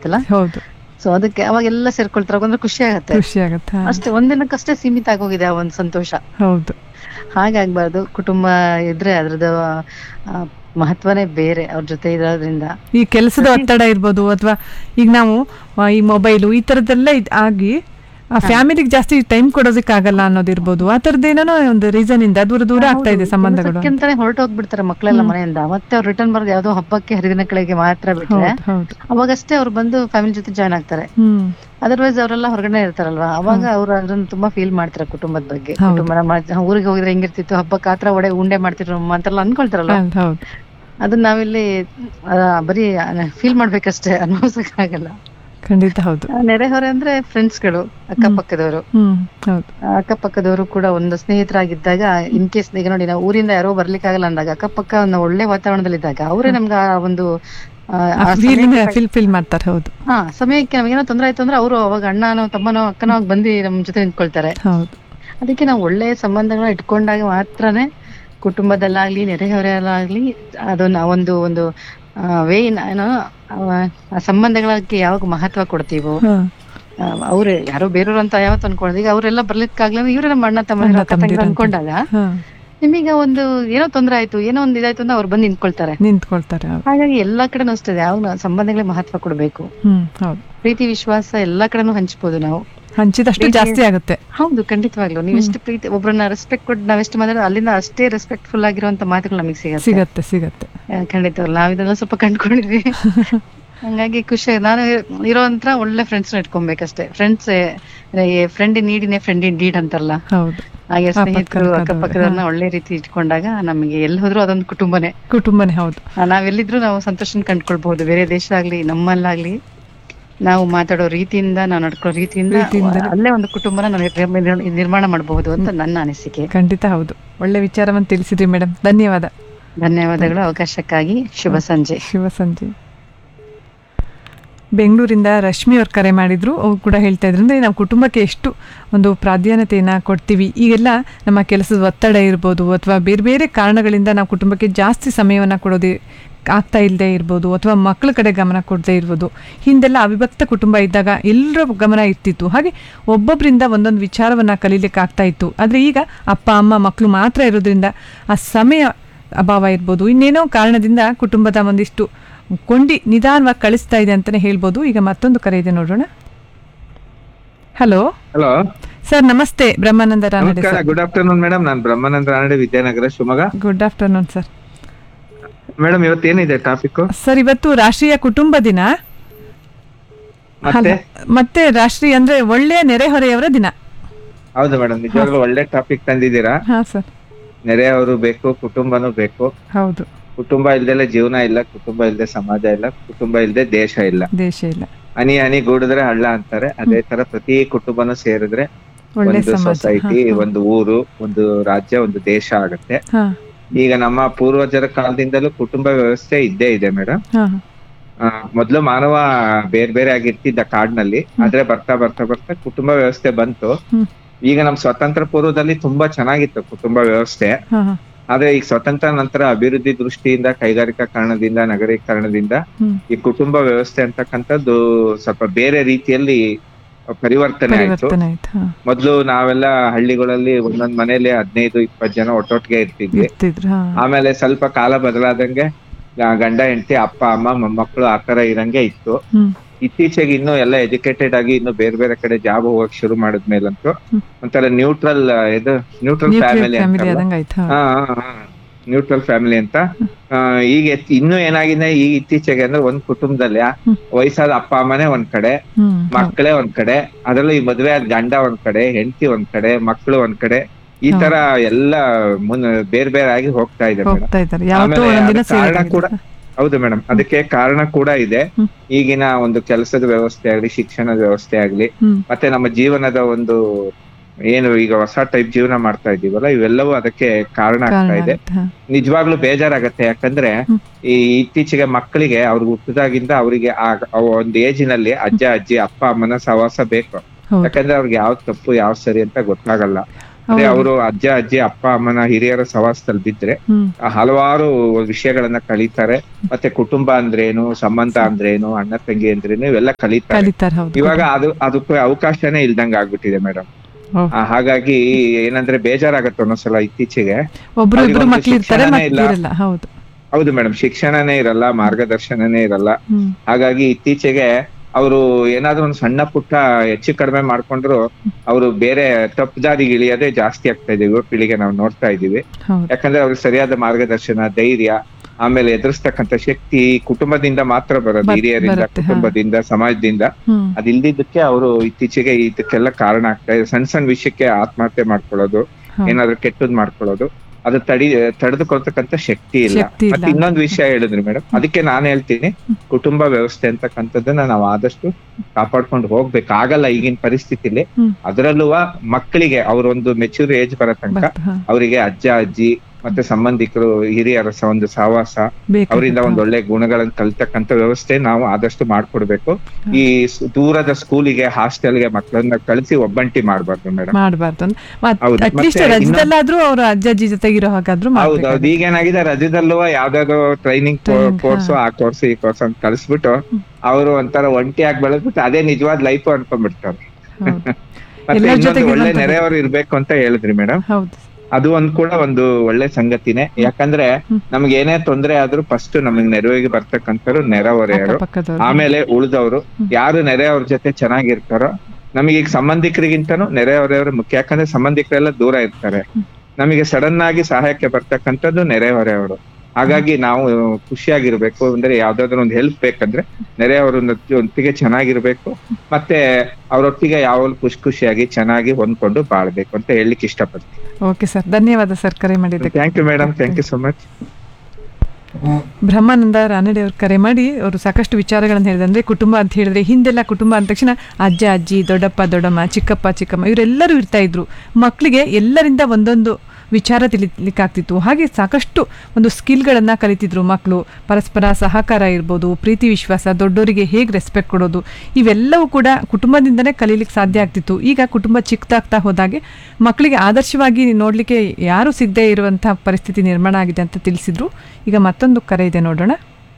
ಇರುತ್ತಲ್ಲ ಹೌದು ಸೊ ಅದಕ್ಕೆ ಅವಾಗೆಲ್ಲ ಸೇರ್ಕೊಳ್ತಾರೆ ಅಂದ್ರೆ ಖುಷಿ ಆಗತ್ತೆ ಖುಷಿ ಆಗತ್ತೆ ಹಾ. ಅಷ್ಟೇ ಒಂದಿನಕ್ಕಷ್ಟೇ ಸೀಮಿತ ಆಗೋಗಿದೆ ಆ ಒಂದು ಸಂತೋಷ ಹೌದು ಹಾಗಾಗ್ಬಾರ್ದು ಕುಟುಂಬ ಇದ್ರೆ ಅದ್ರದ್ದು ಆ, ಮಹತ್ವನೇ ಬೇರೆ ಅವ್ರ ಜೊತೆ ಇರೋದ್ರಿಂದ ಈ ಕೆಲಸದ ಒತ್ತಡ ಇರ್ಬೋದು ಅಥವಾ ಈಗ ನಾವು ಆ, ಈ ಮೊಬೈಲು ಈ ಥರದ್ದೆಲ್ಲ ಇದ್ ಆಗಿ ಆ ಫ್ಯಾಮಿಲಿಗೆ ಜಾಸ್ತಿ ಟೈಮ್ ಕೊಡೋದಕ್ಕಾಗಲ್ಲ ಅನ್ನೋದಿರ್ಬೋದು ಆ ಥರದ್ದೇನೋ ಒಂದು ರೀಸನ್ ಇಂದ ದೂರ ದೂರ ಆಗ್ತಾ ಇದೆ ಸಂಬಂಧಗಳು ಕೆಲಸಕ್ಕೆಂತಾನೆ ಹೊರಟು ಹೋಗ್ಬಿಡ್ತಾರೆ ಮಕ್ಕಳೆಲ್ಲ ಮನೆಯಿಂದ ಮತ್ತೆ ಅವ್ರು ರಿಟರ್ನ್ ಬರೋದು ಯಾವ್ದೋ ಹಬ್ಬಕ್ಕೆ ಹರಿದಿನಗಳಿಗೆ ಮಾತ್ರ ಬಿಟ್ರೆ ಹೌದು ಹೌದು ಅವಾಗಷ್ಟೇ ಅವ್ರು ಬಂದು ಫ್ಯಾಮಿಲಿ ಜೊತೆ ಜಾಯ್ನ್ ಆಗ್ತಾರೆ ಹ್ಮ್ ಅದರ್ವೈಸ್ ಅವರೆಲ್ಲ ಹೊರಗಡೆ ಇರ್ತಾರಲ್ವಾ ಅವಾಗ ಅವ್ರು ಅದನ್ನ ತುಂಬಾ ಫೀಲ್ ಮಾಡ್ತಾರೆ ಕುಟುಂಬದ ಬಗ್ಗೆ ಹೌದು. ಕುಟುಂಬ ನಮ್ಮ ಊರಿಗೆ ಹೋಗಿದ್ರೆ ಹೆಂಗಿರ್ತಿತ್ತು ಹಬ್ಬಕ್ಕೆ ಆತರ ಒಡೆ ಉಂಡೆ ಮಾಡ್ತಿದ್ರು ಅಮ್ಮ ಅಂತೆಲ್ಲ ಅನ್ಕೊಳ್ತಾರಲ್ಲ ಹೌದು ಹೌದು ಅದನ್ನ ನಾವಿಲ್ಲಿ ಆ, ಬರೀ ಫೀಲ್ ಮಾಡ್ಬೇಕಷ್ಟೇ ಅನುಭವಿಸಕ್ ಆಗಲ್ಲ ಖಂಡಿತ ಹೌದು ನೆರೆಹೊರೆ ಅಂದ್ರೆ ಫ್ರೆಂಡ್ಸ್ ಗಳು ಅಕ್ಕಪಕ್ಕದವರು ಹ್ಮ್ ಹೌದು ಆ, ಅಕ್ಕಪಕ್ಕದವರು ಕೂಡ ಒಂದು ಸ್ನೇಹಿತರಾಗಿದ್ದಾಗ ಇನ್ ಕೇಸ್ ಈಗ ನೋಡಿ ನಾವು ಊರಿಂದ ಯಾರೋ ಬರ್ಲಿಕ್ಕಾಗಲ್ಲ ಅಂದಾಗ ಅಕ್ಕಪಕ್ಕ ಒಂದು ಒಳ್ಳೆ ವಾತಾವರಣದಲ್ಲಿ ಇದ್ದಾಗ ಅವರೇ ನಮ್ಗೆ ಆ ಒಂದು ಆ, ಆ ಫೀಲಿಂಗ್ ಸಮಯಕ್ಕೆ- ಫಿಲ್ ಫಿಲ್ ಮಾಡ್ತಾರೆ ಹೌದು ಹಾ ಸಮಯಕ್ಕೆ ನಮಗೇನೋ ತೊಂದ್ರೆ ಆಯ್ತು ಅಂದ್ರೆ ಅವರು ಅವಾಗ ಅಣ್ಣನೋ ತಮ್ಮನೋ ಅಕ್ಕನೋ ಆಗಿ ಬಂದು ನಮ್ ಜೊತೆ ನಿಂತ್ಕೊಳ್ತಾರೆ ಹೌದು ಅದಕ್ಕೆ ನಾವು ಒಳ್ಳೆಯ ಸಂಬಂಧಗಳನ್ನ ಇಟ್ಕೊಂಡಾಗ ಮಾತ್ರನೇ ಕುಟುಂಬದಲ್ಲಾಗ್ಲಿ ನೆರೆಹೊರೆಯಲ್ಲಾಗ್ಲಿ ಅದನ್ನ ಒಂದು ಒಂದು ವೇ ಏನೋ ಆ, ಆ ಸಂಬಂಧಗಳಿಗೆ ಯಾವಾಗ ಮಹತ್ವ ಕೊಡ್ತೀವೋ ಹಾ ಅವ್ರು ಯಾರೋ ಬೇರೆಯವ್ರು ಅಂತ ಯಾವತ್ತು ಅನ್ಕೊಳ್ಳೋದು ಈಗ ಅವರೆಲ್ಲ ಬರ್ಲಿಕ್ಕಾಗ್ಲ ಇವ್ರೆ ನಮ್ಮ ಅಣ್ಣ ತಮ್ಮ ಅಣ್ಣ ಅಕ್ಕ ತಂಗಿರು ತಮ್ಮಂದಿರು ಅಂತ. ಅನ್ಕೊಂಡಾಗ ಹಾ ನಿಮಗೆ ಒಂದು ಏನೋ ತೊಂದ್ರೆ ಆಯ್ತು ಏನೋ ಒಂದು ಇದಾಯ್ತು ಅಂದ್ರೆ ಅವ್ರು ಬಂದು ನಿಂತ್ಕೊಳ್ತಾರೆ ನಿಂತ್ಕೊಳ್ತಾರೆ ಹೌದು ಹಾಗಾಗಿ ಎಲ್ಲಾ ಕಡೆನೂ ಅಷ್ಟೇ ಯಾವ ಸಂಬಂಧಗಳಿಗೆ ಮಹತ್ವ ಕೊಡ್ಬೇಕು ಹ್ಮ್ ಹೌದು ಪ್ರೀತಿ ವಿಶ್ವಾಸ ಎಲ್ಲಾ ಕಡೆನೂ ಹಂಚ್ಬೋದು ನಾವು ಹಂಚಿದಷ್ಟು ಜಾಸ್ತಿ ಆಗುತ್ತೆ ಹೌದು ಖಂಡಿತವಾಗ್ಲು ನೀವು ಎಷ್ಟು ಪ್ರೀತಿ ಒಬ್ಬರನ್ನ ರೆಸ್ಪೆಕ್ಟ್ ಕೊಟ್ಟು ನಾವೆಷ್ಟು ಮಾತಾಡೋ ಅಲ್ಲಿಂದ ಅಷ್ಟೇ ರೆಸ್ಪೆಕ್ಟ್ಫುಲ್ ಆಗಿರುವಂತ ಮಾತುಗಳು ನಮಗೆ ಸಿಗತ್ತೆ ಸಿಗತ್ತೆ ಸಿಗತ್ತೆ ಆ, ಖಂಡಿತವಾಗ್ಲು ನಾವ್ ಇದನ್ನ ಸ್ವಲ್ಪ ಕಂಡ್ಕೊಂಡಿದ್ವಿ ಹಂಗಾಗಿ ಖುಷಿ ನಾನು ಇರೋಂತ ಒಳ್ಳೆ ಫ್ರೆಂಡ್ಸ್ ಇಟ್ಕೊಬೇಕಷ್ಟೇ ಫ್ರೆಂಡ್ಸ್ ಫ್ರೆಂಡ್ ಇನ್ ನೀಡಿನೇ ಫ್ರೆಂಡ್ ಇನ್ ಡೀಡ್ ಅಂತಾರಲ್ಲ ಹೌದು ಹಾಗೆ ಸ್ನೇಹಿತರು ಅಕ್ಕಪಕ್ಕದವ್ರು, ಅಕ್ಕಪಕ್ಕದವ್ರನ್ನ ಒಳ್ಳೆ ರೀತಿ ಇಟ್ಕೊಂಡಾಗ ನಮಗೆ ಎಲ್ಲಿ ಹೋದ್ರು ಅದೊಂದು ಕುಟುಂಬನೇ ಕುಟುಂಬನೇ ಹೌದು ಆ, ನಾವೆಲ್ಲಿದ್ರು ನಾವು ಸಂತೋಷನ ಕಂಡ್ಕೊಳ್ಬಹುದು ಬೇರೆ ದೇಶ ಆಗ್ಲಿ ನಮ್ಮಲ್ಲಾಗ್ಲಿ ನಾವು ಮಾತಾಡೋ ರೀತಿಯಿಂದ ನಾವು ನಡ್ಕೊಳ್ಳೋ ರೀತಿಯಿಂದ ರೀತಿಯಿಂದಲೇ. ಅಲ್ಲೇ ಒಂದು ಕುಟುಂಬನ ನಾವು ನಿರ್ಮ- ನಿರ್ಮಾಣ ಮಾಡಬಹುದು ಅಂತ ನನ್ನ ಅನಿಸಿಕೆ ಖಂಡಿತ ಹೌದು ಒಳ್ಳೆ ವಿಚಾರವನ್ನು ತಿಳಿಸಿದ್ರಿ ಮೇಡಮ್ ಧನ್ಯವಾದ ಧನ್ಯವಾದಗಳು ಅವಕಾಶಕ್ಕಾಗಿ ಶುಭ ಸಂಜೆ ಶಿವ ಸಂಜೆ ಬೆಂಗಳೂರಿಂದ ರಶ್ಮಿ ಅವ್ರು ಕರೆ ಮಾಡಿದ್ರು ಅವ್ರು ಕೂಡ ಹೇಳ್ತಾ ಇದ್ರು ಅಂದರೆ ನಾವು ಕುಟುಂಬಕ್ಕೆ ಎಷ್ಟು ಒಂದು ಪ್ರಾಧಾನ್ಯತೆಯನ್ನು ಕೊಡ್ತೀವಿ ಈಗೆಲ್ಲ ನಮ್ಮ ಕೆಲಸದ ಒತ್ತಡ ಇರ್ಬೋದು ಅಥವಾ ಬೇರೆ ಬೇರೆ ಕಾರಣಗಳಿಂದ ನಾವು ಕುಟುಂಬಕ್ಕೆ ಜಾಸ್ತಿ ಸಮಯವನ್ನು ಕೊಡೋದೇ ಆಗ್ತಾ ಇಲ್ಲದೆ ಇರ್ಬೋದು ಅಥವಾ ಮಕ್ಕಳ ಕಡೆ ಗಮನ ಕೊಡದೇ ಇರ್ಬೋದು ಹಿಂದೆಲ್ಲ ಅವಿಭಕ್ತ ಕುಟುಂಬ ಇದ್ದಾಗ ಎಲ್ಲರ ಗಮನ ಇರ್ತಿತ್ತು ಹಾಗೆ ಒಬ್ಬೊಬ್ಬರಿಂದ ಒಂದೊಂದು ವಿಚಾರವನ್ನು ಕಲೀಲಿಕ್ಕೆ ಆಗ್ತಾ ಇತ್ತು ಆದರೆ ಈಗ ಅಪ್ಪ ಅಮ್ಮ ಮಕ್ಕಳು ಮಾತ್ರ ಇರೋದ್ರಿಂದ ಆ ಸಮಯ ಅಭಾವ ಇರ್ಬೋದು ಇನ್ನೇನೋ ಕಾರಣದಿಂದ ಕುಟುಂಬದ ಒಂದಿಷ್ಟು ಕೊಂಡಿ ನಿಧಾನವಾಗಿ ಕಳಿಸ್ತಾ ಇದೆ ಅಂತಲೇ ಹೇಳ್ಬೋದು ಈಗ ಮತ್ತೊಂದು ಕರೆ ಇದೆ ನೋಡೋಣ ಹಲೋ ಹಲೋ ಸರ್ ನಮಸ್ತೆ ಬ್ರಹ್ಮಾನಂದ ರಾನಡೆ ನಮಸ್ಕಾರ ಸರ್ ಗುಡ್ ಆಫ್ಟರ್ನೂನ್ ಮೇಡಮ್ ನಾನು Brahmananda Ranade Vidyanagar Shivamogga good afternoon sir madam ಇವತ್ತೇನಿದೆ ಟಾಪಿಕ್ ಸರ್ ಇವತ್ತು ರಾಷ್ಟ್ರೀಯ ಕುಟುಂಬ ದಿನ ಮತ್ತೆ ಅಲ್ಲ, ಮತ್ತೆ ರಾಷ್ಟ್ರೀಯ ಅಂದ್ರೆ ಒಳ್ಳೆಯ ನೆರೆಹೊರೆಯವರ ದಿನ ಹೌದು ಮೇಡಮ್ ನಿಜವಾಗ್ಲೂ ಒಳ್ಳೆ ಟಾಪಿಕ್ ತಂದಿದ್ದೀರಾ ಹಾ ಸರ್ ನೆರೆಯವರು ಬೇಕು ಕುಟುಂಬನೂ ಬೇಕು ಹೌದು ಕುಟುಂಬ ಇಲ್ದಲೆ ಜೀವನ ಇಲ್ಲ ಕುಟುಂಬ ಇಲ್ದೆ ಸಮಾಜ ಇಲ್ಲ ಕುಟುಂಬ ಇಲ್ದೆ ದೇಶ ಇಲ್ಲ ದೇಶ ಇಲ್ಲ ಹನಿ ಹನಿ ಗೂಡಿದ್ರೆ ಹಳ್ಳ ಅಂತಾರೆ ಅದೇ ತರ ಪ್ರತಿ ಕುಟುಂಬನೂ ಸೇರಿದ್ರೆ ಒಳ್ಳೆ ಒಂದು ಸಮಾಜ ಸೊಸೈಟಿ ಒಂದು ಊರು ಒಂದು ರಾಜ್ಯ ಒಂದು ದೇಶ ಆಗುತ್ತೆ ಹಾ ಈಗ ನಮ್ಮ ಪೂರ್ವಜರ ಕಾಲದಿಂದಲೂ ಕುಟುಂಬ ವ್ಯವಸ್ಥೆ ಇದ್ದೇ ಇದೆ ಮೇಡಮ್ ಹಾ ಆ, ಮೊದ್ಲು ಮಾನವ ಬೇರೆ ಬೇರೆ ಆಗಿರ್ತಿದ್ದ ಕಾಡ್ನಲ್ಲಿ ಆದ್ರೆ ಬರ್ತಾ ಬರ್ತಾ ಬರ್ತಾ ಕುಟುಂಬ ವ್ಯವಸ್ಥೆ ಬಂತು ಹ್ಮ್. ಈಗ ನಮ್ ಸ್ವತಂತ್ರ ಪೂರ್ವದಲ್ಲಿ ತುಂಬಾ ಚೆನ್ನಾಗಿತ್ತು ಕುಟುಂಬ ವ್ಯವಸ್ಥೆ ಹಾ ಹಾ ಆದ್ರೆ ಈಗ ಸ್ವತಂತ್ರ ನಂತರ ಅಭಿವೃದ್ಧಿ ದೃಷ್ಟಿಯಿಂದ ಕೈಗಾರಿಕೀಕರಣದಿಂದ ನಗರೀಕರಣದಿಂದ ಹ್ಮ್ ಈ ಕುಟುಂಬ ವ್ಯವಸ್ಥೆ ಅಂತಕ್ಕಂಥದ್ದು ಸ್ವಲ್ಪ ಬೇರೆ ರೀತಿಯಲ್ಲಿ ಪರಿವರ್ತನೆ ಆಯ್ತು ಪರಿವರ್ತನೆ ಆಯ್ತು ಹಾ ಮೊದ್ಲು ನಾವೆಲ್ಲ ಹಳ್ಳಿಗಳಲ್ಲಿ ಒಂದೊಂದ್ ಮನೇಲಿ ಹದಿನೈದು ಇಪ್ಪತ್ ಜನ ಒಟ್ಟೊಟ್ಟಿಗೆ ಇರ್ತಿದ್ವಿ ಇರ್ತಿದ್ರು ಹಾ ಆಮೇಲೆ ಸ್ವಲ್ಪ ಕಾಲ ಬದಲಾದಂಗೆ ಗ- ಗಂಡ ಹೆಂಡತಿ ಅಪ್ಪ ಅಮ್ಮ ಮೊಮ್ಮಕ್ಕಳು ಆತರ ಇರಂಗೆ ಇತ್ತು ಹ್ಮ್ ಇತ್ತೀಚೆಗೆ ಇನ್ನು ಎಲ್ಲ ಎಜುಕೇಟೆಡ್ ಆಗಿ ಇನ್ನು ಬೇರೆ ಬೇರೆ ಕಡೆ ಜಾಬ್ ಹೋಗಕ್ ಶುರು ಮಾಡಿದ್ಮೇಲಂತೂ ಹ್ಮ್. ಒಂಥರ ನ್ಯೂಟ್ರಲ್ ಇದು ನ್ಯೂಟ್ರಲ್ ನ್ಯೂಕ್ಲಿಯರ್ ಫ್ಯಾಮಿಲಿ ಫ್ಯಾಮಿಲಿ ಆದಂಗ ಆಯ್ತು ಹಾ ನ್ಯೂಟ್ರಲ್ ಫ್ಯಾಮಿಲಿ ಅಂತ ಆ, ಈಗ ಎತ್- ಇನ್ನು ಏನಾಗಿದೆ ಈಗ ಇತ್ತೀಚೆಗೆ ಅಂದ್ರೆ ಒಂದ್ ಕುಟುಂಬದಲ್ಲಿ ಆ ಹ್ಮ್. ವಯಸ್ಸಾದ ಅಪ್ಪ ಅಮ್ಮನೇ ಒಂದ್ ಕಡೆ ಹ್ಮ್ ಹೌದು. ಮಕ್ಕಳೇ ಒಂದ್ ಕಡೆ ಅದ್ರಲ್ಲೂ ಈ ಮದ್ವೆ ಆದ ಗಂಡ ಒಂದ್ ಕಡೆ ಹೆಂಡತಿ ಒಂದ್ ಕಡೆ ಮಕ್ಕಳು ಒಂದ್ ಕಡೆ ಈ ತರ ಎಲ್ಲ ಮುನ್ ಬೇರೆ ಬೇರೆ ಆಗಿ ಹೋಗ್ತಾ ಇದೆ ಮೇಡಮ್ ಹೋಗ್ತಾ ಇದ್ದಾರೆ ಯಾವತ್ತೋ ಆಮೇಲೆ ಒಂದಿನ ಅದಕ್ಕೆ ಕಾರಣ ಕೂಡ ಸೇರಿದ್ದಾರೆ. ಹೌದು ಮೇಡಮ್ ಅದಕ್ಕೆ ಕಾರಣ ಕೂಡ ಇದೆ ಹ್ಮ್. ಈಗಿನ ಒಂದು ಕೆಲಸದ ವ್ಯವಸ್ಥೆ ಆಗ್ಲಿ ಶಿಕ್ಷಣದ ವ್ಯವಸ್ಥೆ ಆಗ್ಲಿ ಹ್ಮ್ ಮತ್ತೆ ನಮ್ಮ ಜೀವನದ ಒಂದು ಏನು ಈಗ ಹೊಸ ಟೈಪ್ ಜೀವನ ಮಾಡ್ತಾ ಇದೀವಲ್ಲ ಇವೆಲ್ಲವೂ ಅದಕ್ಕೆ ಕಾರಣ ಕಾರಣ ಆಗ್ತಾ ಇದೆ ಆಗುತ್ತೆ, ಹಾ. ನಿಜವಾಗ್ಲೂ ಬೇಜಾರಾಗತ್ತೆ ಯಾಕಂದ್ರೆ ಹ್ಮ್. ಈ ಇತ್ತೀಚೆಗೆ ಮಕ್ಕಳಿಗೆ ಅವ್ರಿಗೆ ಹುಟ್ಟಿದಾಗಿಂದ ಅವರಿಗೆ ಆ ಆ ಒಂದು ಏಜಿನಲ್ಲಿ ಅಜ್ಜ ಅಜ್ಜಿ ಅಪ್ಪ ಅಮ್ಮನ ಸಹವಾಸ ಬೇಕು ಹೌದು ಯಾಕಂದ್ರೆ ಅವ್ರಿಗೆ ಯಾವ ತಪ್ಪು ಯಾವ ಸರಿ ಅಂತ ಗೊತ್ತಾಗಲ್ಲ ಅದೇ ಹೌದು. ಅವರು ಅಜ್ಜ ಅಜ್ಜಿ ಅಪ್ಪ ಅಮ್ಮನ ಹಿರಿಯರ ಸವಾಸದಲ್ಲಿ ಬಿದ್ರೆ ಹ್ಮ್ ಆ ಹಲವಾರು ವಿಷಯಗಳನ್ನ ಕಲಿತಾರೆ ಮತ್ತೆ ಕುಟುಂಬ ಅಂದ್ರೇನು ಸಂಬಂಧ ಅಂದ್ರೇನು ಅಣ್ಣ ತಂಗಿ ಅಂದ್ರೇನು ಇವೆಲ್ಲ ಕಲಿತಾರೆ ಕಲಿತಾರೆ ಹೌದು ಇವಾಗ ಅದು ಅದಕ್ಕೆ ಅವಕಾಶನೇ ಇಲ್ದಂಗ ಆಗ್ಬಿಟ್ಟಿದೆ ಮೇಡಮ್ ಓ. ಹಾಗಾಗಿ ಏನಂದ್ರೆ ಬೇಜಾರಾಗತ್ತೆ ಒಂದೊಂದ್ಸಲ ಇತ್ತೀಚೆಗೆ ಒಬ್ರು ಅವ್ರಿಗೆ ಇಬ್ರು ಒಂದು ಮಕ್ಳು ಇರ್ತಾರೆ ಶಿಕ್ಷಣನೇ ಮತ್ತೆ ಇಲ್ಲ. ಇರಲ್ಲ ಹೌದು ಹೌದು ಮೇಡಮ್ ಶಿಕ್ಷಣನೇ ಇರಲ್ಲ ಮಾರ್ಗದರ್ಶನನೇ ಇರಲ್ಲ ಹ್ಮ್ ಹಾಗಾಗಿ ಇತ್ತೀಚೆಗೆ ಅವರು ಏನಾದ್ರೂ ಒಂದು ಸಣ್ಣ ಪುಟ್ಟ ಹೆಚ್ಚು ಕಡಿಮೆ ಮಾಡ್ಕೊಂಡ್ರು ಅವರು ಬೇರೆ ತಪ್ಪು ದಾರಿಗೆ ಇಳಿಯೋದೇ ಜಾಸ್ತಿ ಆಗ್ತಾ ಇದೆ ಯುವ ಪೀಳಿಗೆ ನಾವು ನೋಡ್ತಾ ಇದೀವಿ ಹೌದು ಯಾಕಂದ್ರೆ ಅವ್ರಿಗೆ ಸರಿಯಾದ ಮಾರ್ಗದರ್ಶನ ಧೈರ್ಯ ಆಮೇಲೆ ಎದುರಿಸ್ತಕ್ಕಂಥ ಶಕ್ತಿ ಕುಟುಂಬದಿಂದ ಮಾತ್ರ ಬರೋದು ಬರ್- ಹಿರಿಯರಿಂದ ಬರುತ್ತೆ, ಹಾ. ಕುಟುಂಬದಿಂದ ಸಮಾಜದಿಂದ ಹ್ಮ್ ಅದಿಲ್ದಿದ್ದಕ್ಕೆ ಅವರು ಇತ್ತೀಚೆಗೆ ಇದಕ್ಕೆಲ್ಲ ಕಾರಣ ಆಗ್ತಾ ಇದೆ ಸಣ್ಣ ಸಣ್ಣ ವಿಷಯಕ್ಕೆ ಆತ್ಮಹತ್ಯೆ ಮಾಡ್ಕೊಳ್ಳೋದು ಹೌದು. ಏನಾದ್ರೂ ಕೆಟ್ಟದ್ ಮಾಡ್ಕೊಳ್ಳೋದು ಅದು ತಡಿ ತಡೆದುಕೊಳ್ತಕ್ಕಂಥ ಶಕ್ತಿ ಇಲ್ಲ ಶಕ್ತಿ ಇಲ್ಲ. ಮತ್ತೆ ಇನ್ನೊಂದು ವಿಷಯ ಹೇಳಿದ್ರಿ ಮೇಡಮ್ ಅದಕ್ಕೆ ನಾನ್ ಹೇಳ್ತೀನಿ ಕುಟುಂಬ ವ್ಯವಸ್ಥೆ ಅಂತಕ್ಕಂಥದ್ದನ್ನ ನಾವು ಆದಷ್ಟು ಕಾಪಾಡ್ಕೊಂಡು ಹೋಗ್ಬೇಕು ಆಗಲ್ಲ ಈಗಿನ ಪರಿಸ್ಥಿತಿಲಿ ಹ್ಮ್. ಅದರಲ್ಲೂ ಮಕ್ಕಳಿಗೆ ಅವ್ರೊಂದು ಮೆಚೂರ್ ಏಜ್ ಬರೋ ತನಕ ಬಟ್- ಹಾ, ಅವರಿಗೆ ಅಜ್ಜ ಅಜ್ಜಿ ಮತ್ತೆ ಸಂಬಂಧಿಕರು ಹಿರಿಯರ ಸ- ಒಂದು ಸಹವಾಸ ಬೇಕಾಗುತ್ತೆ. ಅವರಿಂದ ಒಂದ್ ಒಳ್ಳೆ ಗುಣಗಳನ್ನ ಕಲ್ತಕ್ಕಂಥ ವ್ಯವಸ್ಥೆ ನಾವು ಆದಷ್ಟು ಮಾಡ್ಕೊಡ್ಬೇಕು ಈ ಸ್- ದೂರದ ಸ್ಕೂಲಿಗೆ ಹಾಸ್ಟೆಲ್ಗೆ ಮಕ್ಕಳನ್ನ ಕಳಿಸಿ ಒಬ್ಬಂಟಿ ಮಾಡ್ಬಾರ್ದು ಮೇಡಮ್ ಮಾಡ್ಬಾರ್ದು ಅಂತ ಹೌದು. ಅಟ್ಲೀಸ್ಟ್ ಮತ್ತೆ ರಜದಲ್ಲಾದ್ರೂ ಅವ್ರ ಅಜ್ಜ ಅಜ್ಜಿ ಜೊತೆಗಿರೋ ಹಾಗಾದ್ರೂ ಹೌದೌದು ಮಾಡ್ಬೇಕಾಗುತ್ತೆ. ಈಗೇನಾಗಿದೆ ರಜದಲ್ಲೂ ಯಾವ್ದಾದ್ರು ಟ್ರೈನಿಂಗ್ Training, ಕೋರ್ಸ್ ಆ ಕೋರ್ಸ್ ಈ ಕೋರ್ಸ್ ಅಂತ ಕಳಿಸ್ಬಿಟ್ಟು ಅವರು ಒಂಥರ ಒಂಟಿ ಆಗಿ ಬೆಳೆದ್ಬಿಟ್ಟು ಅದೇ ನಿಜವಾದ ಲೈಫ್ ಅನ್ಕೊಂಡ್ಬಿಡ್ತಾರೆ ಹೌದು. ಮತ್ತೆ ಎಲ್ಲರ ಇನ್ನೊಂದು ಜೊತೆಗೆ ಒಳ್ಳೆ ಇರುವಂತದ್ದು. ನೆರೆಯವರು ಇರ್ಬೇಕು ಅಂತ ಹೇಳಿದ್ರಿ ಮೇಡಮ್ ಹೌದು ಅದು ಒಂದ್ ಕೂಡ ಒಂದು ಒಳ್ಳೆ ಸಂಗತಿನೇ ಯಾಕಂದ್ರೆ ಹ್ಮ್. ನಮ್ಗೆ ಏನೇ ತೊಂದ್ರೆ ಆದ್ರೂ ಫಸ್ಟ್ ನಮಗ್ ನೆರವಿಗೆ ಬರ್ತಕ್ಕಂಥವ್ರು ನೆರೆಹೊರೆಯವರು ಅಕ್ಕಪಕ್ಕದವ್ರು. ಆಮೇಲೆ ಉಳಿದವರು ಯಾರು ನೆರೆಯವ್ರ ಜೊತೆ ಚೆನ್ನಾಗಿರ್ತಾರೋ ನಮಗೆ ಈಗ ಸಂಬಂಧಿಕರಿಗಿಂತನೂ ನೆರೆಹೊರೆಯವರು ಮುಖ್ಯ ಯಾಕಂದ್ರೆ ಸಂಬಂಧಿಕರೆಲ್ಲ ದೂರ ಇರ್ತಾರೆ ನಮಗೆ ಸಡನ್ ಆಗಿ ಸಹಾಯಕ್ಕೆ ಬರ್ತಕ್ಕಂಥದ್ದು ನೆರೆಹೊರೆಯವರು ಹಾಗಾಗಿ ನಾವು ಖುಷಿಯಾಗಿರ್ಬೇಕು ಅಂದ್ರೆ ಯಾವ್ದಾದ್ರು ಒಂದು ಹೆಲ್ಪ್ ಬೇಕಂದ್ರೆ ನೆರೆಯವರು ಒಟ್ಟಿಗೆ ಚೆನ್ನಾಗಿರ್ಬೇಕು ಮತ್ತೆ ಅವರೊಟ್ಟಿಗೆ ಯಾವಾಗಲೂ ಖುಷಿ ಖುಷಿಯಾಗಿ ಚೆನ್ನಾಗಿ ಹೊಂದ್ಕೊಂಡು ಬಾಳ್ಬೇಕು ಅಂತ ಹೇಳಲಿಕ್ಕೆ ಇಷ್ಟಪಡ್ತೀನಿ ಓಕೆ ಸರ್ ಧನ್ಯವಾದ ಸರ್ ಕರೆ ಮಾಡಿದ್ದಕ್ಕೆ thank you madam thank you so much Brahmananda Ranade ಅವ್ರು ಕರೆ ಮಾಡಿ ಅವರು ಸಾಕಷ್ಟು ವಿಚಾರಗಳನ್ನು ಹೇಳಿದ್ರೆ ಅಂದರೆ ಕುಟುಂಬ ಅಂತ ಹೇಳಿದ್ರೆ ಹಿಂದೆಲ್ಲ ಕುಟುಂಬ ಅಂದ ತಕ್ಷಣ ಅಜ್ಜ ಅಜ್ಜಿ ದೊಡ್ಡಪ್ಪ ದೊಡ್ಡಮ್ಮ ಚಿಕ್ಕಪ್ಪ ಚಿಕ್ಕಮ್ಮ ಇವರೆಲ್ಲರೂ ಇರ್ತಾ ಇದ್ರು ಮಕ್ಕಳಿಗೆ ಎಲ್ಲರಿಂದ ಒಂದೊಂದು ವಿಚಾರ ತಿಳಿಲಿಕ್ಕಾಗ್ತಿತ್ತು ಹಾಗೆ ಸಾಕಷ್ಟು ಒಂದು ಸ್ಕಿಲ್ಗಳನ್ನು ಕಲಿತಿದ್ರು ಮಕ್ಕಳು ಪರಸ್ಪರ ಸಹಕಾರ ಇರ್ಬೋದು ಪ್ರೀತಿ ವಿಶ್ವಾಸ ದೊಡ್ಡವರಿಗೆ ಹೇಗೆ ರೆಸ್ಪೆಕ್ಟ್ ಕೊಡೋದು ಇವೆಲ್ಲವೂ ಕೂಡ ಕುಟುಂಬದಿಂದನೇ ಕಲೀಲಿಕ್ಕೆ ಸಾಧ್ಯ ಆಗ್ತಿತ್ತು ಈಗ ಕುಟುಂಬ ಚಿಕ್ಕದಾಗ್ತಾ ಹೋದಾಗೆ ಮಕ್ಕಳಿಗೆ ಆದರ್ಶವಾಗಿ ನೋಡಲಿಕ್ಕೆ ಯಾರೂ ಸಿಗದೇ ಇರುವಂಥ ಪರಿಸ್ಥಿತಿ ನಿರ್ಮಾಣ ಆಗಿದೆ ಅಂತ ತಿಳಿಸಿದ್ರು ಈಗ ಮತ್ತೊಂದು ಕರೆ ಇದೆ ನೋಡೋಣ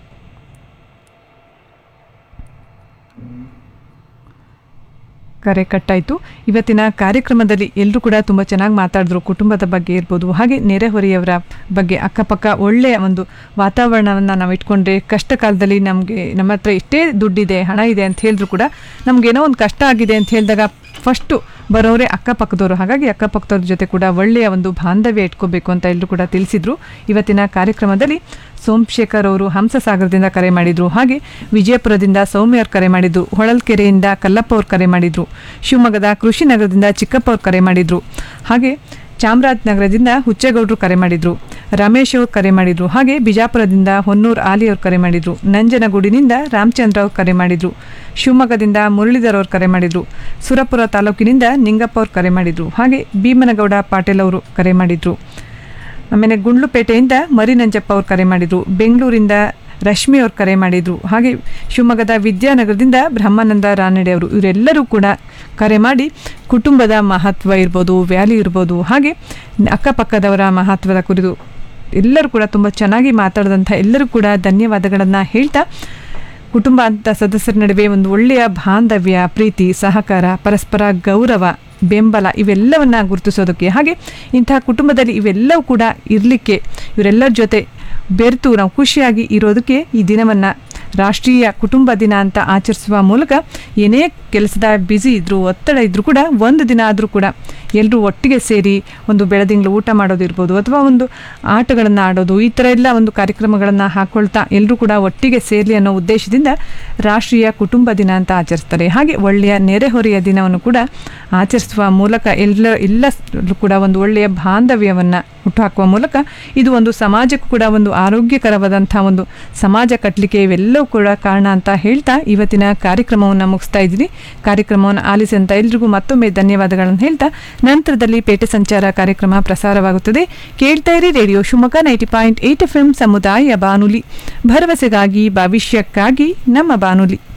ಕರೆ ಕಟ್ಟಾಯಿತು ಇವತ್ತಿನ ಕಾರ್ಯಕ್ರಮದಲ್ಲಿ ಎಲ್ಲರೂ ಕೂಡ ತುಂಬ ಚೆನ್ನಾಗಿ ಮಾತಾಡಿದ್ರು ಕುಟುಂಬದ ಬಗ್ಗೆ ಇರ್ಬೋದು ಹಾಗೆ ನೆರೆಹೊರೆಯವರ ಬಗ್ಗೆ ಅಕ್ಕಪಕ್ಕ ಒಳ್ಳೆಯ ಒಂದು ವಾತಾವರಣವನ್ನು ನಾವು ಇಟ್ಕೊಂಡ್ರೆ ಕಷ್ಟ ಕಾಲದಲ್ಲಿ ನಮಗೆ ನಮ್ಮ ಹತ್ರ ಎಷ್ಟೇ ದುಡ್ಡಿದೆ ಹಣ ಇದೆ ಅಂತ ಹೇಳಿದ್ರು ಕೂಡ ನಮಗೇನೋ ಒಂದು ಕಷ್ಟ ಆಗಿದೆ ಅಂತ ಹೇಳಿದಾಗ ಫಸ್ಟು ಬರೋರೇ ಅಕ್ಕಪಕ್ಕದವರು ಹಾಗಾಗಿ ಅಕ್ಕಪಕ್ಕದವ್ರ ಜೊತೆ ಕೂಡ ಒಳ್ಳೆಯ ಒಂದು ಬಾಂಧವ್ಯ ಇಟ್ಕೋಬೇಕು ಅಂತ ಎಲ್ಲರೂ ಕೂಡ ತಿಳಿಸಿದ್ರು ಇವತ್ತಿನ ಕಾರ್ಯಕ್ರಮದಲ್ಲಿ ಸೋಮಶೇಖರ್ ಅವರು ಹಂಸಸಾಗರದಿಂದ ಕರೆ ಮಾಡಿದ್ರು ಹಾಗೆ ವಿಜಯಪುರದಿಂದ ಸೌಮ್ಯ ಅವ್ರು ಕರೆ ಮಾಡಿದ್ರು ಹೊಳಲ್ಕೆರೆಯಿಂದ ಕಲ್ಲಪ್ಪ ಅವ್ರು ಕರೆ ಮಾಡಿದ್ರು ಶಿವಮೊಗ್ಗದ ಕೃಷಿ ನಗರದಿಂದ ಚಿಕ್ಕಪ್ಪ ಅವ್ರು ಕರೆ ಮಾಡಿದ್ರು ಹಾಗೆ ಚಾಮರಾಜನಗರದಿಂದ ಹುಚ್ಚೇಗೌಡರು ಕರೆ ಮಾಡಿದ್ರು ರಮೇಶ್ ಅವರು ಕರೆ ಮಾಡಿದ್ರು ಹಾಗೆ ಬಿಜಾಪುರದಿಂದ ಹೊನ್ನೂರು ಆಲಿ ಅವ್ರು ಕರೆ ಮಾಡಿದ್ರು ನಂಜನಗೂಡಿನಿಂದ ರಾಮಚಂದ್ರ ಅವ್ರು ಕರೆ ಮಾಡಿದ್ರು ಶಿವಮೊಗ್ಗದಿಂದ ಮುರಳೀಧರ್ ಅವ್ರು ಕರೆ ಮಾಡಿದ್ರು ಸುರಪುರ ತಾಲೂಕಿನಿಂದ ನಿಂಗಪ್ಪ ಅವ್ರು ಕರೆ ಮಾಡಿದ್ರು ಹಾಗೆ ಭೀಮನಗೌಡ ಪಾಟೀಲ್ ಅವರು ಕರೆ ಮಾಡಿದ್ರು ಆಮೇಲೆ ಗುಂಡ್ಲುಪೇಟೆಯಿಂದ ಮರಿ ನಂಜಪ್ಪ ಅವ್ರು ಕರೆ ಮಾಡಿದ್ರು ಬೆಂಗಳೂರಿಂದ ರಶ್ಮಿ ಅವ್ರು ಕರೆ ಮಾಡಿದ್ರು ಹಾಗೆ ಶಿವಮೊಗ್ಗದ ವಿದ್ಯಾನಗರದಿಂದ ಬ್ರಹ್ಮಾನಂದ ರಾನಡೆ ಅವರು ಇವರೆಲ್ಲರೂ ಕೂಡ ಕರೆ ಮಾಡಿ ಕುಟುಂಬದ ಮಹತ್ವ ಇರ್ಬೋದು ವ್ಯಾಲ್ಯೂ ಇರ್ಬೋದು ಹಾಗೆ ಅಕ್ಕಪಕ್ಕದವರ ಮಹತ್ವದ ಕುರಿತು ಎಲ್ಲರೂ ಕೂಡ ತುಂಬ ಚೆನ್ನಾಗಿ ಮಾತಾಡಿದಂಥ ಎಲ್ಲರೂ ಕೂಡ ಧನ್ಯವಾದಗಳನ್ನು ಹೇಳ್ತಾ ಕುಟುಂಬ ಅಂತ ಸದಸ್ಯರ ನಡುವೆ ಒಂದು ಒಳ್ಳೆಯ ಬಾಂಧವ್ಯ ಪ್ರೀತಿ ಸಹಕಾರ ಪರಸ್ಪರ ಗೌರವ ಬೆಂಬಲ ಇವೆಲ್ಲವನ್ನ ಗುರುತಿಸೋದಕ್ಕೆ ಹಾಗೆ ಇಂತಹ ಕುಟುಂಬದಲ್ಲಿ ಇವೆಲ್ಲವೂ ಕೂಡ ಇರಲಿಕ್ಕೆ ಇವರೆಲ್ಲರ ಜೊತೆ ಬೆರೆತು ನಾವು ಖುಷಿಯಾಗಿ ಇರೋದಕ್ಕೆ ಈ ದಿನವನ್ನು ರಾಷ್ಟ್ರೀಯ ಕುಟುಂಬ ದಿನ ಅಂತ ಆಚರಿಸುವ ಮೂಲಕ ಏನೇ ಕೆಲಸದ ಬ್ಯುಸಿ ಇದ್ದರೂ ಒತ್ತಡ ಇದ್ದರೂ ಕೂಡ ಒಂದು ದಿನ ಆದರೂ ಕೂಡ ಎಲ್ಲರೂ ಒಟ್ಟಿಗೆ ಸೇರಿ ಒಂದು ಬೆಳದಿಂಗಳು ಊಟ ಮಾಡೋದಿರ್ಬೋದು ಅಥವಾ ಒಂದು ಆಟಗಳನ್ನು ಆಡೋದು ಈ ಥರ ಎಲ್ಲ ಒಂದು ಕಾರ್ಯಕ್ರಮಗಳನ್ನು ಹಾಕ್ಕೊಳ್ತಾ ಎಲ್ಲರೂ ಕೂಡ ಒಟ್ಟಿಗೆ ಸೇರಲಿ ಅನ್ನೋ ಉದ್ದೇಶದಿಂದ ರಾಷ್ಟ್ರೀಯ ಕುಟುಂಬ ದಿನ ಅಂತ ಆಚರಿಸ್ತಾರೆ ಹಾಗೆ ಒಳ್ಳೆಯ ನೆರೆಹೊರೆಯ ದಿನವನ್ನು ಕೂಡ ಆಚರಿಸುವ ಮೂಲಕ ಎಲ್ಲ ಎಲ್ಲರೂ ಕೂಡ ಒಂದು ಒಳ್ಳೆಯ ಬಾಂಧವ್ಯವನ್ನು ಹುಟ್ಟುಹಾಕುವ ಮೂಲಕ ಇದು ಒಂದು ಸಮಾಜಕ್ಕೂ ಕೂಡ ಒಂದು ಆರೋಗ್ಯಕರವಾದಂಥ ಒಂದು ಸಮಾಜ ಕಟ್ಟಲಿಕ್ಕೆ ಇವೆಲ್ಲವೂ ಕೂಡ ಕಾರಣ ಅಂತ ಹೇಳ್ತಾ ಇವತ್ತಿನ ಕಾರ್ಯಕ್ರಮವನ್ನು ಮುಗಿಸ್ತಾ ಇದ್ದೀನಿ ಕಾರ್ಯಕ್ರಮವನ್ನು ಆಲಿಸಿದಂಥ ಎಲ್ರಿಗೂ ಮತ್ತೊಮ್ಮೆ ಧನ್ಯವಾದಗಳನ್ನು ಹೇಳ್ತಾ ನಂತರದಲ್ಲಿ ಪೇಟೆ ಸಂಚಾರ ಕಾರ್ಯಕ್ರಮ ಪ್ರಸಾರವಾಗುತ್ತದೆ ಕೇಳ್ತಾ ಇರಿ radio Shivamogga ninety point eight F M ಸಮುದಾಯ ಬಾನುಲಿ ಭರವಸೆಗಾಗಿ ಭವಿಷ್ಯಕ್ಕಾಗಿ ನಮ್ಮ ಬಾನುಲಿ